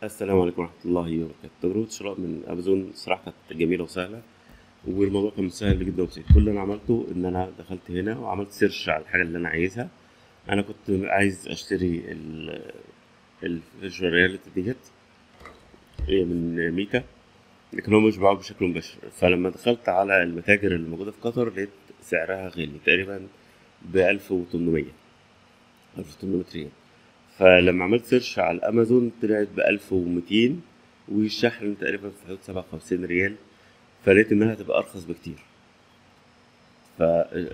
السلام عليكم ورحمة الله وبركاته تجربة الشراء من أمازون صراحة كانت جميلة وسهلة والموضوع كان سهل جدا وبسيط كل اللي أنا عملته إن أنا دخلت هنا وعملت سيرش على الحاجة اللي أنا عايزها أنا كنت عايز أشتري ال الفيرجوال رياليتي ديت هي من ميتا لكن هم مش بيبيعوها بشكل مباشر فلما دخلت على المتاجر اللي موجودة في قطر لقيت سعرها غالي تقريبا بألف وتمنمية ألف وتمنمية ريال فلما عملت سيرش على الامازون طلعت ب 1200 والشحن تقريبا في حدود 57 ريال فلقيت انها هتبقى ارخص بكتير ف...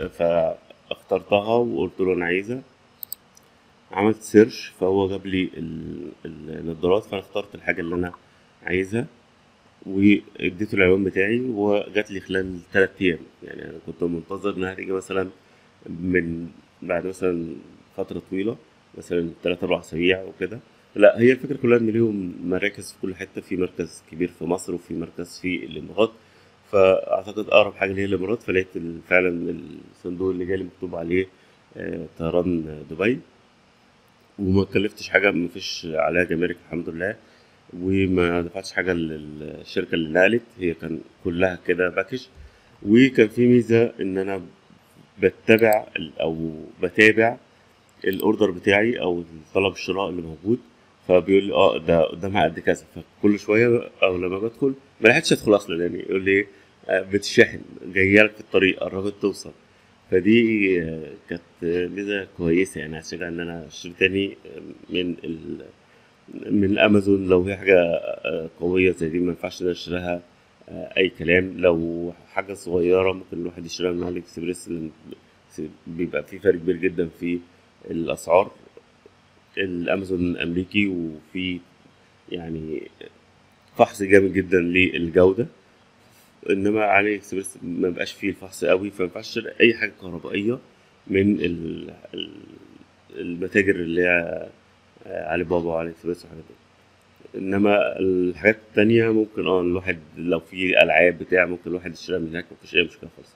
فاخترتها وقلت له انا عايزها عملت سيرش فهو جاب لي ال- النضارات فانا اخترت الحاجه اللي انا عايزها واديته العنوان بتاعي وجات لي خلال 3 ايام يعني انا كنت منتظر انها تيجي مثلا من بعد مثلا فتره طويله مثلا تلات أربع أسابيع وكده لا هي الفكرة كلها إن ليهم مراكز في كل حتة في مركز كبير في مصر وفي مركز في الإمارات فأعتقد أقرب حاجة ليا الإمارات فلقيت ال- فعلا الصندوق اللي جالي مكتوب عليه آه، طيران دبي وما كلفتش حاجة مفيش عليها جمارك الحمد لله وما دفعتش حاجة للشركة اللي نقلت هي كان كلها كده باكج وكان في ميزة إن أنا بتابع ال- أو بتابع الاوردر بتاعي او طلب الشراء اللي موجود فبيقول لي اه ده قدامها قد كذا فكل شويه او لما بدخل ما لحقتش ادخل اصلا يعني يقول لي آه، بتشحن جايه لك في الطريق قربت توصل فدي آه، كانت آه، ميزه كويسه يعني هشجع ان انا اشتري تاني آه، من ال من امازون لو هي حاجه آه، قويه زي دي ما ينفعش ان انا اشتريها آه، اي كلام لو حاجه صغيره ممكن الواحد يشتريها من علي اكسبريس لأن بيبقى في فرق كبير جدا في الاسعار الامازون امريكي وفي يعني فحص جامد جدا للجوده انما علي اكسبريس ما بقاش فيه الفحص قوي فما ينفعش تشتري اي حاجه كهربائيه من ال- ال- المتاجر اللي هي علي بابا وعلي اكسبريس والحاجات دي انما الحاجات التانية ممكن اه الواحد لو في العاب بتاع ممكن الواحد يشتريها من هناك مفيش اي مشكله خالص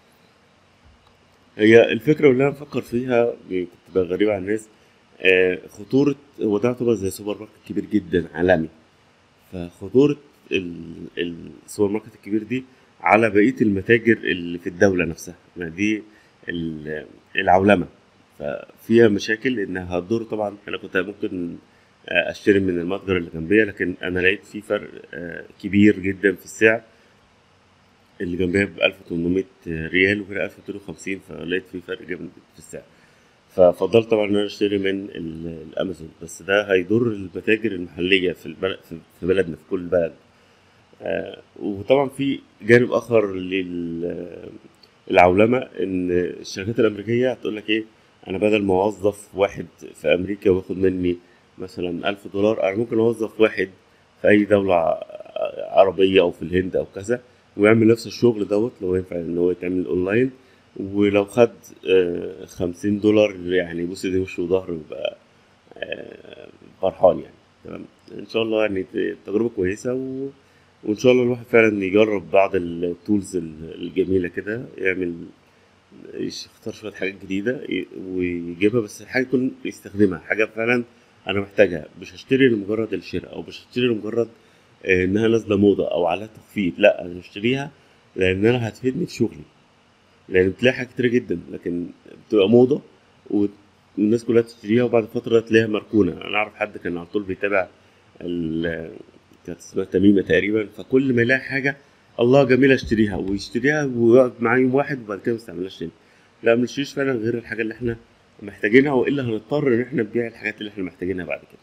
هي الفكرة اللي أنا بفكر فيها كنت بقى غريبة على الناس آه، خطورة هو ده يعتبر زي سوبر ماركت كبير جدا عالمي فخطورة ال- السوبر ماركت الكبير دي على بقية المتاجر اللي في الدولة نفسها ما دي ال- العولمة ففيها مشاكل إنها هتضر طبعا أنا كنت ممكن آه، أشتري من المتجر اللي جنبيا لكن أنا لقيت في فرق آه، كبير جدا في السعر اللي جنبها ب 1800 ريال وهنا 1250 فلقيت في فرق جامد في السعر ففضلت طبعا ان انا اشتري من ال- الامازون بس ده هيضر المتاجر المحليه في البلد في بلدنا في كل بلد آه، وطبعا في جانب اخر للعولمه ان الشركات الامريكيه هتقول لك ايه انا بدل ما اوظف واحد في امريكا واخد مني مثلا ألف دولار انا ممكن اوظف واحد في اي دوله ع- عربيه او في الهند او كذا ويعمل نفس الشغل دوت لو ينفع ان هو يتعمل اونلاين ولو خد آه، خمسين دولار يعني بص دي وش وظهر ويبقى آه، فرحان يعني تمام ان شاء الله يعني تجربه كويسه و... وان شاء الله الواحد فعلا يجرب بعض التولز الجميله كده يعمل يختار شويه حاجات جديده ي- ويجيبها بس حاجه يكون يستخدمها حاجه فعلا انا محتاجها مش هشتري لمجرد الشراء او مش هشتري لمجرد آه، انها نازله موضه او عليها تخفيض لا انا هشتريها لان انا هتفيدني في شغلي لان بتلاقي حاجات كتير جدا لكن بتبقى موضه والناس كلها تشتريها وبعد فتره تلاقيها مركونه انا اعرف حد كان على طول بيتابع ال- كانت اسمها تميمه تقريبا فكل ما يلاقي حاجه الله جميله اشتريها ويشتريها ويقعد معاه يوم واحد وبعد كده ما يستعملهاش تاني لا ما نشتريش فعلا غير الحاجه اللي احنا محتاجينها والا هنضطر ان احنا نبيع الحاجات اللي احنا محتاجينها بعد كده